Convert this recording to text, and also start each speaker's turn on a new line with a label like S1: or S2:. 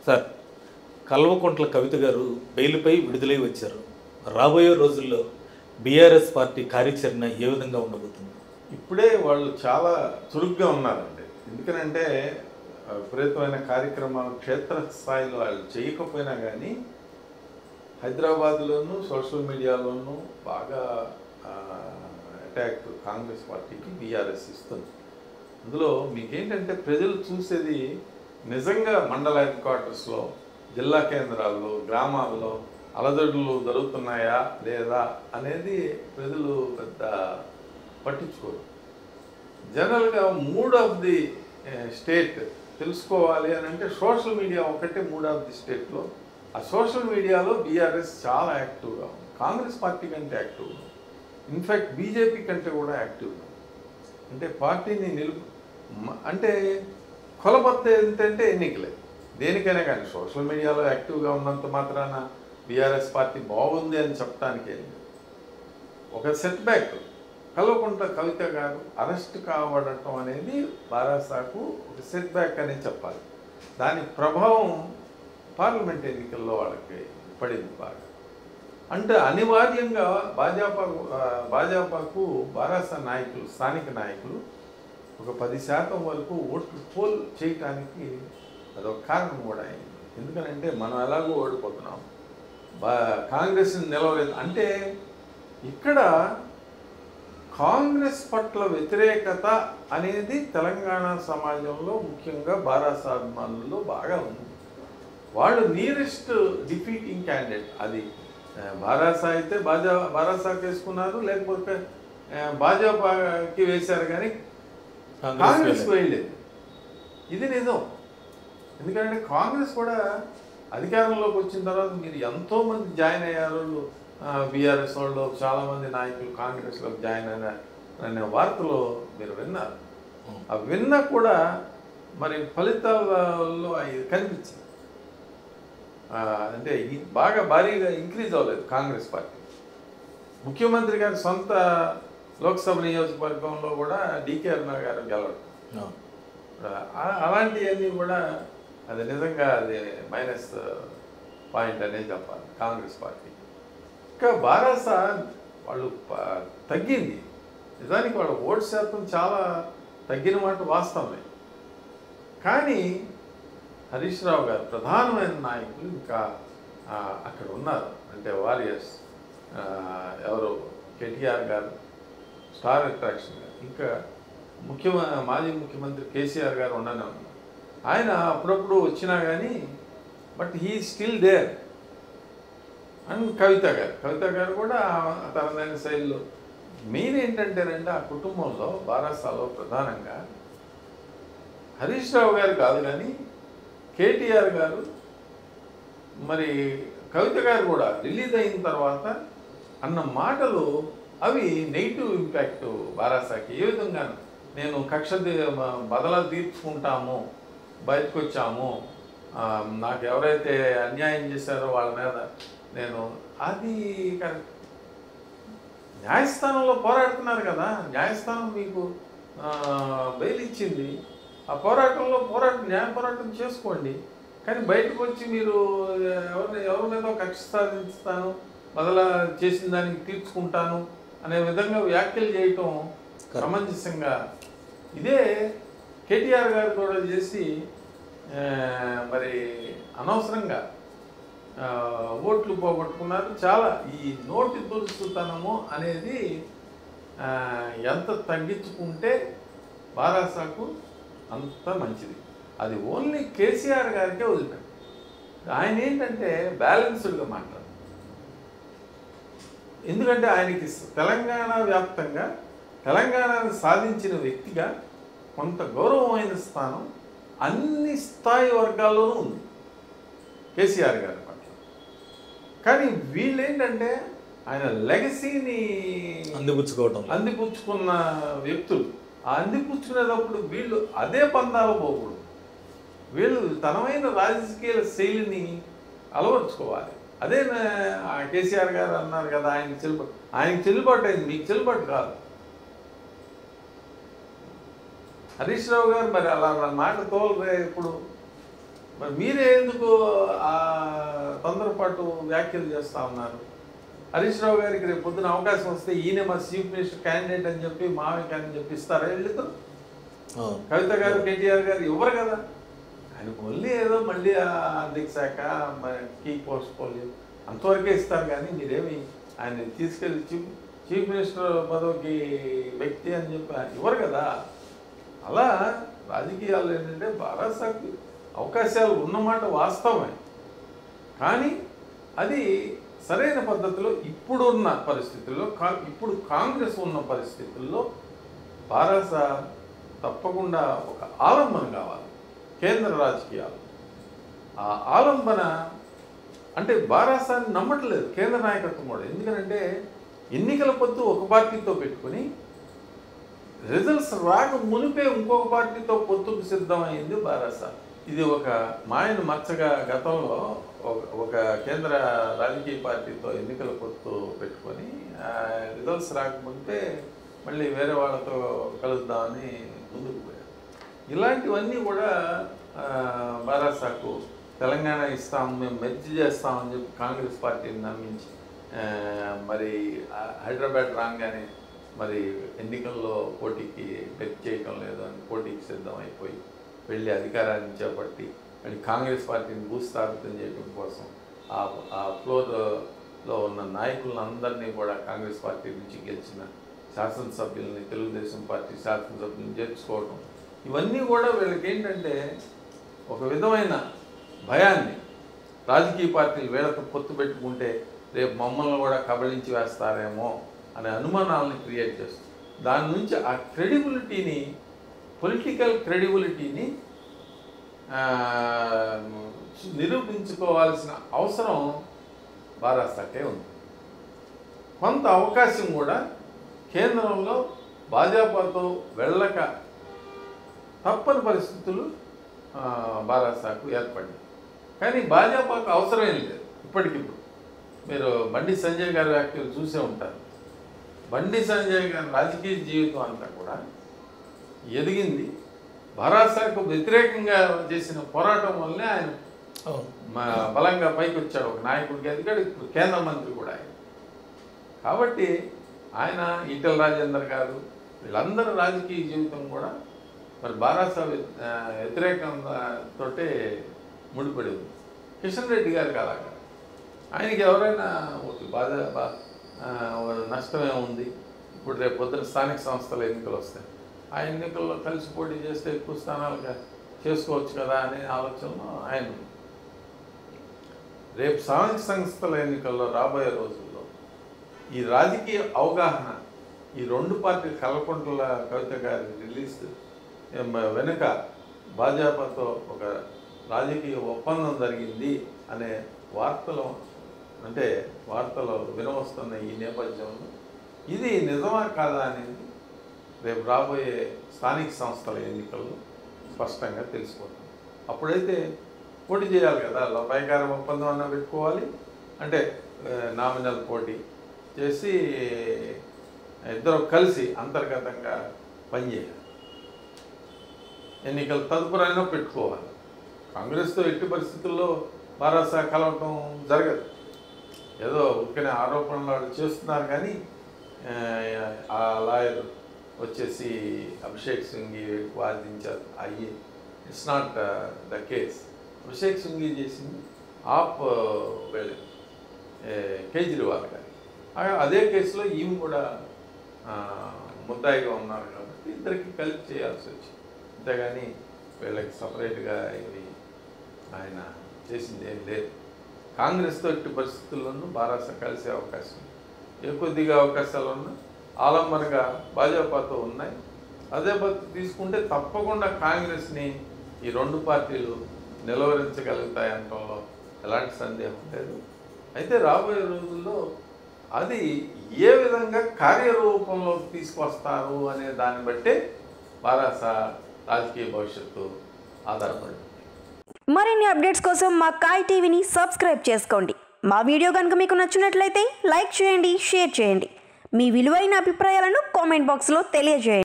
S1: Sir Kalvakuntla కవిత గారు బెయిల్పై విడుదలై వచ్చారు రాబోయే రోజుల్లో బీఆర్ఎస్ పార్టీ కార్యాచరణ ఏ విధంగా ఉండబోతుంది
S2: ఇప్పుడే వాళ్ళు చాలా చురుగ్గా ఉన్నారండి ఎందుకనంటే ఆ, విపరీతమైన కార్యక్రమాలు క్షేత్ర స్థాయిలో వాళ్ళు చేయకపోయినా కానీ హైదరాబాద్లోనూ సోషల్ మీడియాలోనూ బాగా అటాక్ కాంగ్రెస్ పార్టీకి బీఆర్ఎస్ ఇస్తుంది అందులో మీకేంటంటే ప్రజలు చూసేది నిజంగా మండల హెడ్ క్వార్టర్స్లో జిల్లా కేంద్రాల్లో గ్రామాల్లో అలజడులు జరుగుతున్నాయా లేదా అనేది ప్రజలు పెద్ద పట్టించుకోరు జనరల్గా మూడ్ ఆఫ్ ది స్టేట్ తెలుసుకోవాలి అని అంటే సోషల్ మీడియా ఒకటే మూడ్ ఆఫ్ ది స్టేట్లో ఆ సోషల్ మీడియాలో బీఆర్ఎస్ చాలా యాక్టివ్గా ఉంది కాంగ్రెస్ పార్టీ కంటే యాక్టివ్గా ఉంది ఇన్ఫ్యాక్ట్ బీజేపీ కంటే కూడా యాక్టివ్గా ఉంది అంటే పార్టీని నిలుపు మ- అంటే కొలబద్ద ఏంటంటే ఎన్నికలే దేనికైనా కానీ సోషల్ మీడియాలో యాక్టివ్గా ఉన్నంత మాత్రాన బీఆర్ఎస్ పార్టీ బాగుంది అని చెప్పడానికి ఏం లేదు ఒక సెట్ బ్యాక్ కల్వకుంట్ల కవిత గారు అరెస్ట్ కావడటం అనేది బారాసాకు ఒక సెట్ బ్యాక్ అని చెప్పాలి దాని ప్రభావం పార్లమెంట్ ఎన్నికల్లో వాళ్ళకి పడింది బాగా అంటే అనివార్యంగా భాజపా ఆ, భాజపాకు బారాసా నాయకులు స్థానిక నాయకులు ఒక పది శాతం వరకు ఓట్లు పోల్ చేయటానికి అదొక కారణం కూడా అయింది ఎందుకనంటే మనం ఎలాగో ఓడిపోతున్నాం బా కాంగ్రెస్ని నిలవలేదు అంటే ఇక్కడ కాంగ్రెస్ పట్ల వ్యతిరేకత అనేది తెలంగాణ సమాజంలో ముఖ్యంగా బారాసా అభిమానుల్లో బాగా ఉంది వాళ్ళు నియరెస్ట్ డిఫీటింగ్ క్యాండిడేట్ అది ఆ, బారాసా అయితే బాజా బారాసాకి వేసుకున్నారు లేకపోతే ఆ, భాజపాకి వేశారు కానీ కాంగ్రెస్ వేయలేదు ఇది నిజం ఎందుకంటే కాంగ్రెస్ కూడా అధికారంలోకి వచ్చిన తర్వాత మీరు ఎంతో మంది జాయిన్ అయ్యారు బీఆర్ఎస్ వాళ్ళు చాలా మంది నాయకులు కాంగ్రెస్లో జాయిన్ అయిన అనే వార్తలు మీరు విన్నారు ఆ విన్నా కూడా మరి ఫలితాలలో అవి కనిపించింది ఆ, అంటే ఈ బాగా భారీగా ఇంక్రీజ్ అవ్వలేదు కాంగ్రెస్ పార్టీ ముఖ్యమంత్రి గారి సొంత లోక్సభ నియోజకవర్గంలో కూడా డీకే అరుణ గారు గెలవడం ఆ- అలాంటివన్నీ కూడా అది నిజంగా అది మైనస్ పాయింట్ అనేది చెప్పాలి కాంగ్రెస్ పార్టీ ఇంకా బారాస వాళ్ళు ప- తగ్గింది నిజానికి వాళ్ళ ఓటు శాతం చాలా తగ్గిన మాట వాస్తవమే కానీ హరీష్ రావు గారు ప్రధానమైన నాయకులు ఇంకా ఆ, అక్కడ ఉన్నారు అంటే వారియర్స్ ఎవరు కేటీఆర్ గారు స్టార్ అట్రాక్షన్ గారు ఇంకా ముఖ్య మాజీ ముఖ్యమంత్రి కేసీఆర్ గారు ఉండనే ఉన్నారు ఆయన అప్పుడప్పుడు వచ్చినా కానీ but he still there and Kavitha గారు కవిత గారు కూడా తనదైన శైలిలో మెయిన్ ఏంటంటేనంటే ఆ కుటుంబంలో బారాసాలో ప్రధానంగా హరీష్ రావు గారు కాదు కానీ కేటీఆర్ గారు మరి కవిత గారు కూడా రిలీజ్ అయిన తర్వాత అన్న మాటలు అవి నెగిటివ్ ఇంపాక్ట్ బారాసాకి ఏ విధంగా నేను కక్ష తీ- మ- బదలా తీర్చుకుంటాము బయటకు వచ్చాము ఆ, నాకు ఎవరైతే అన్యాయం చేశారో వాళ్ళ మీద నేను అది కరెక్ట్ న్యాయస్థానంలో పోరాడుతున్నారు కదా న్యాయస్థానం మీకు ఆ, బెయిల్ ఇచ్చింది ఆ పోరాటంలో పోరాటం న్యాయ పోరాటం చేసుకోండి కానీ బయటకు వచ్చి మీరు ఎవరిని ఎవరి మీద కక్ష సాధిస్తాను బదలా చేసిన దానికి తీర్చుకుంటాను అనే విధంగా వ్యాఖ్యలు చేయటం సమంజసంగా ఇదే కేటీఆర్ గారు కూడా చేసి ఆ, మరి అనవసరంగా ఆ, ఓట్లు పోగొట్టుకున్నారు చాలా ఈ నోటి దురుసుతనము అనేది ఆ, ఎంత తగ్గించుకుంటే బారాసాకు అంత మంచిది అది ఓన్లీ కేసీఆర్ గారికే వదిలిపెట్టు ఆయన ఏంటంటే బ్యాలెన్స్డ్గా మాట్లాడు ఎందుకంటే ఆయనకి తెలంగాణ వ్యాప్తంగా తెలంగాణను సాధించిన వ్యక్తిగా కొంత గౌరవమైన స్థానం అన్ని స్థాయి వర్గాల్లోనూ ఉంది కేసీఆర్ గారి పట్ల కానీ వీళ్ళు ఏంటంటే ఆయన లెగసీని
S1: అందిపుచ్చుకోవటం
S2: అందిపుచ్చుకున్న వ్యక్తులు ఆ అందిపుచ్చుకునేటప్పుడు వీళ్ళు అదే పందాలు పోకూడదు వీళ్ళు తనమైన రాజకీయ శైలిని అలవర్చుకోవాలి అదే నా- ఆ కేసీఆర్ గారు అన్నారు కదా ఆయన చెల్లుబాటు ఆయనకి చెల్లుబాటు అయింది మీకు చెల్లుబాటు కాదు హరీష్ రావు గారు మరి అలా నా మాట తోలరే ఇప్పుడు మరి మీరే ఎందుకు ఆ తొందరపాటు వ్యాఖ్యలు చేస్తా ఉన్నారు హరీష్ రావు గారికి రేపు పొద్దున అవకాశం వస్తే ఈయన మా చీఫ్ మినిస్టర్ క్యాండిడేట్ అని చెప్పి మామయ్య అని చెప్పి ఇస్తారా వీళ్ళిద్దరు
S1: అవును.
S2: కవిత గారు కేటీఆర్ గారు ఇవ్వరు కదా ఆయన ఓన్లీ ఏదో మళ్ళీ ఆ ఆర్థిక శాఖ కీ పోర్ట్ఫోలియో అంతవరకే ఇస్తారు కానీ మీరేమి ఆయన తీసుకెళ్ళి చీఫ్ చీఫ్ మినిస్టర్ పదవికి వ్యక్తి అని చెప్పి ఆయన ఇవ్వరు కదా అలా రాజకీయాలు ఏంటంటే బారాసాకు అవకాశాలు ఉన్నమాట వాస్తవమే కానీ అది సరైన పద్ధతిలో ఇప్పుడున్న పరిస్థితుల్లో కా ఇప్పుడు కాంగ్రెస్ ఉన్న పరిస్థితుల్లో భారత తప్పకుండా ఒక ఆలంబన కావాలి కేంద్ర రాజకీయాలు ఆ ఆలంబన అంటే బారాసాన్ని నమ్మట్లేదు కేంద్ర నాయకత్వం కూడా ఎందుకంటే ఎన్నికల పొత్తు ఒక పార్టీతో పెట్టుకొని రిజల్ట్స్ రాక మునిపే ఇంకొక పార్టీతో పొత్తుకు సిద్ధమైంది బారాసా ఇది ఒక మాయను మచ్చగా గతంలో ఒక- ఒక కేంద్ర రాజకీయ పార్టీతో ఎన్నికల పొత్తు పెట్టుకొని ఆ, రిజల్ట్స్ రాకముందే మళ్ళీ వేరే వాళ్ళతో కలుద్దామని ముందుకు పోయారు ఇలాంటివన్నీ కూడా ఆ, బారాసాకు తెలంగాణ ఇస్తాం మేము మెర్జి చేస్తామని చెప్పి కాంగ్రెస్ పార్టీని నమ్మించి ఆ, మరి ఆ హైదరాబాద్ రాగానే మరి ఎన్నికల్లో పోటీకి బెట్ చేయటం లేదు అని పోటీకి సిద్ధం అయిపోయి వెళ్ళి అధికారాన్ని చేపట్టి మళ్ళీ కాంగ్రెస్ పార్టీని భూస్థాపితం చేయడం కోసం ఆ ఆ ఫ్లోర్లో ఉన్న నాయకులందరినీ కూడా కాంగ్రెస్ పార్టీ నుంచి గెలిచిన శాసనసభ్యుల్ని తెలుగుదేశం పార్టీ శాసనసభ్యులను చేర్చుకోవటం ఇవన్నీ కూడా వీళ్ళకి ఏంటంటే ఒక విధమైన భయాన్ని రాజకీయ పార్టీలు వీళ్ళతో పొత్తు పెట్టుకుంటే రేపు మమ్మల్ని కూడా కబళించి వేస్తారేమో అనే అనుమానాలను క్రియేట్ చేస్తుంది దాని నుంచి ఆ క్రెడిబిలిటీని పొలిటికల్ క్రెడిబిలిటీని ఆ, నిరూపించుకోవాల్సిన అవసరం బారాస్తాకే ఉంది కొంత అవకాశం కూడా కేంద్రంలో భాజపాతో వెళ్ళక తప్పని పరిస్థితులు ఆ, బారాసాకు ఏర్పడింది కానీ భాజపాకు అవసరమేం లేదు ఇప్పటికిప్పుడు మీరు బండి సంజయ్ గారి వ్యాఖ్యలు చూసే ఉంటారు బండి సంజయ్ గారి రాజకీయ జీవితం అంతా కూడా ఎదిగింది భరాసాకు వ్యతిరేకంగా చేసిన పోరాటం వల్లే ఆయన
S1: అవును
S2: మ- బలంగా పైకి వచ్చాడు ఒక నాయకుడికి ఎదిగాడు ఇప్పుడు కేంద్ర మంత్రి కూడా ఆయన కాబట్టి ఆయన ఈటల రాజేందర్ గారు వీళ్ళందరూ రాజకీయ జీవితం కూడా మరి బారాస వ్యతిరేకంతో ముడిపడి ఉంది కిషన్ రెడ్డి గారికి అలాగా ఆయనకి ఎవరైనా ఓకే బాధ బా ఆ, నష్టమే ఉంది ఇప్పుడు రేపు పొద్దున స్థానిక సంస్థల ఎన్నికలు వస్తాయి ఆ ఎన్నికల్లో కలిసి పోటీ చేస్తే ఎక్కువ స్థానాలుగా చేసుకోవచ్చు కదా అనే ఆలోచనలో ఆయన ఉంది. రేపు స్థానిక సంస్థల ఎన్నికల్లో రాబోయే రోజుల్లో ఈ రాజకీయ అవగాహన ఈ రెండు పార్టీల కల్వకుంట్ల కవిత గారి రిలీజ్ ఏం వెనుక భాజపాతో ఒక రాజకీయ ఒప్పందం జరిగింది అనే వార్తలు అంటే వార్తలు వినవస్తున్న ఈ నేపథ్యంలో ఇది నిజమా కాదా అనేది రేపు రాబోయే స్థానిక సంస్థల ఎన్నికల్లో స్పష్టంగా తెలిసిపోతుంది అప్పుడైతే పోటీ చేయాలి కదా లోపాయకార ఒప్పందం అన్న పెట్టుకోవాలి అంటే నామినల్ పోటీ చేసి ఇద్దరు కలిసి అంతర్గతంగా పనిచేయాలి ఎన్నికల తదుపరైనా పెట్టుకోవాలి కాంగ్రెస్తో ఎట్టి పరిస్థితుల్లో బారాసా కలవటం జరగదు ఏదో ఉరికనే ఆరోపణలు వాళ్ళు చేస్తున్నారు కానీ ఆ, ఆ లాయర్ వచ్చేసి అభిషేక్ సింఘి వాదించారు అయ్యి it's not the case Abhishek Singhvi చేసింది ఆప్ వెళ్ళింది ఏ, కేజ్రీవాల్ గారి ఆ- అదే కేసులో ఈమె కూడా ఆ, ముద్దాయిగా ఉన్నారు కాబట్టి ఇద్దరికి కలిపి చేయాల్సి వచ్చింది అంతేగాని వీళ్ళకి సపరేట్గా ఇవి ఆయన చేసింది ఏం లేదు కాంగ్రెస్తో ఎట్టి పరిస్థితుల్లోనూ బారాస కలిసే అవకాశం ఉంది. ఏ కొద్దిగా అవకాశాలు ఉన్నా ఆలంబనగా భాజపాతో ఉన్నాయి అదే పద్ధతి తీసుకుంటే తప్పకుండా కాంగ్రెస్ని ఈ రెండు పార్టీలు నిలవరించగలుగుతాయనటంలో ఎలాంటి సందేహం లేదు అయితే రాబోయే రోజుల్లో అది ఏ విధంగా కార్యరూపంలోకి తీసుకొస్తారు అనే దాన్ని బట్టే బారాస రాజకీయ భవిష్యత్తు ఆధారపడి ఉంది.
S3: మరిన్ని అప్డేట్స్ కోసం మా కాయ్ టీవీని సబ్స్క్రైబ్ చేసుకోండి మా వీడియో కనుక మీకు నచ్చినట్లయితే లైక్ చేయండి షేర్ చేయండి మీ విలువైన అభిప్రాయాలను కామెంట్ బాక్స్లో తెలియజేయండి